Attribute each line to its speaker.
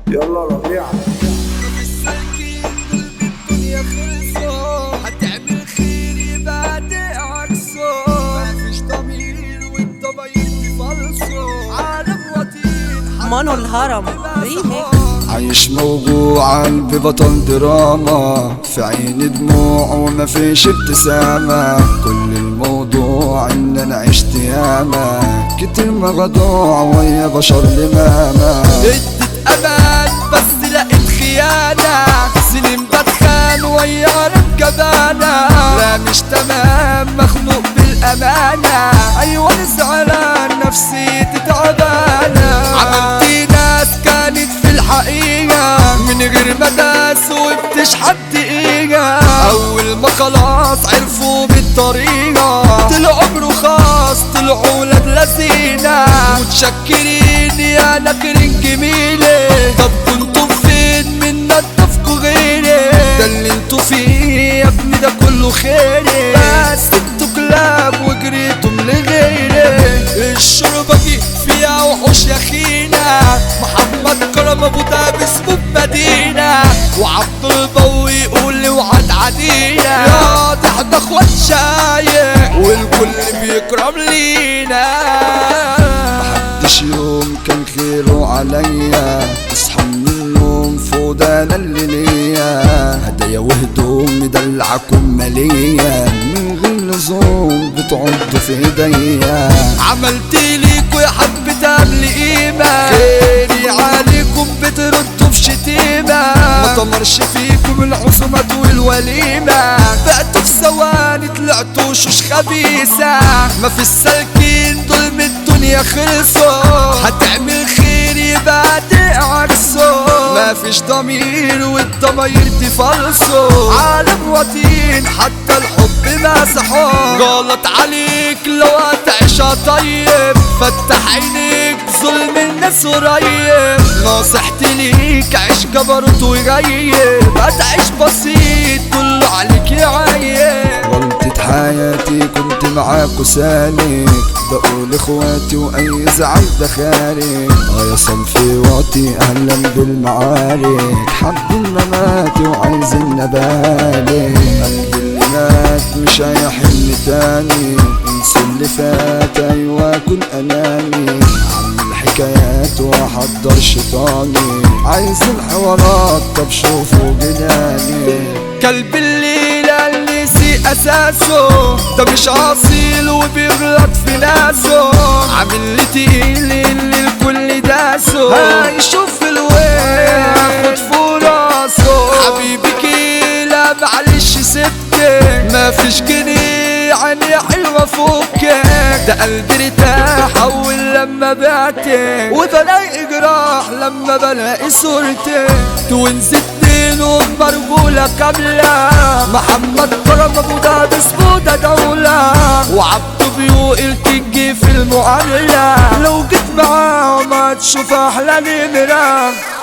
Speaker 1: يلا ربيع
Speaker 2: الدنيا خلصوا هتعمل خير يبقى عكسه مفيش ضمير والضماير بفلصوا عالم وطين
Speaker 3: مانو الهرم ريميك
Speaker 4: عايش موجوع قلبي بطل دراما في عيني دموع وما فيش ابتسامة كل الموضوع ان انا عشت ياما كتير مخدوع ويا بشر لماما
Speaker 2: ادت امان بس لقيت خيانة سنين بتخان ويا عالم جبانة لا مش تمام مخنوق بالامانة ايوه أنا زعلان نفسيتي تعبانة عملتي ناس كانت في الحقيقة من غير ما داس وبتشحت دقيقة اول ما خلاص عرفوا بالطريقة طلعوا برخاص طلعوا ولاد لذينة متشكرين يا نكرين جميلة طب كنتوا فين من نضفكوا غيري ده اللي انتوا فيه يا ابني ده كله خيري بس انتوا كلاب وجريتم لغيري الشربة دي فيها وحوش يا خينا محمد كرم ابو داب اسمه بمدينة وعبد البوي يقول لي وعد عدينا يا تحت اخوات شايق والكل بيكرم لينا
Speaker 4: محدش يوم كان خيره عليا اصحى من النوم فوق ده انا اللي ليا هدايا وهدوم مدلعكم مالية من غير لزوم بتعضوا في ايديا
Speaker 2: عملت ليكوا يا حبة قبل قيمة خيري عليكم بتردوا بشتيمة ما طمرش فيكم العزومات والوليمة بقتوا في ثواني طلعتوا شوش خبيثة ما في السالكين دول من الدنيا خلصوا هتعمل خير يبقى عكسه ما فيش ضمير والضماير دي فلسوا عالم وطين حتى الحب مسحوه غلط عليك لو هتعيشها طيب فتح عينيك ظلم الناس قريب نصيحتي ليك عيش جبروت وغيب هتعيش بسيط كله عليك يعيب
Speaker 4: غلطة حياتي كنت معاكوا سالك بقول اخواتي واي زعل دخالك اه يا صنفي واطي اهلا بالمعارك حب الممات وعايز النبالك قلبي اللي مات مش هيحن تاني انسى اللي فات ايوه كن اناني عامل حكايات واحضر شيطاني عايز الحوارات طب شوفوا جناني
Speaker 2: كلب الليل اللي سي اساسه ده مش اصيل وبيغلط في ناسه عامل لي تقيل اللي الكل داسه هيشوف الوين ياخد فوق راسه حبيبي كيلا معلش سبتك مفيش جنيه عني حلوة فوقك ده قلبي ارتاح اول لما بعتك وبلاقي جراح لما بلاقي صورتك توينز اتنين ومرجولة كاملة محمد كرم ابو دهب اسمه ده دولة وعبده بيوق الكينج في المعاملة لو جيت معاهم هتشوف احلى نمرة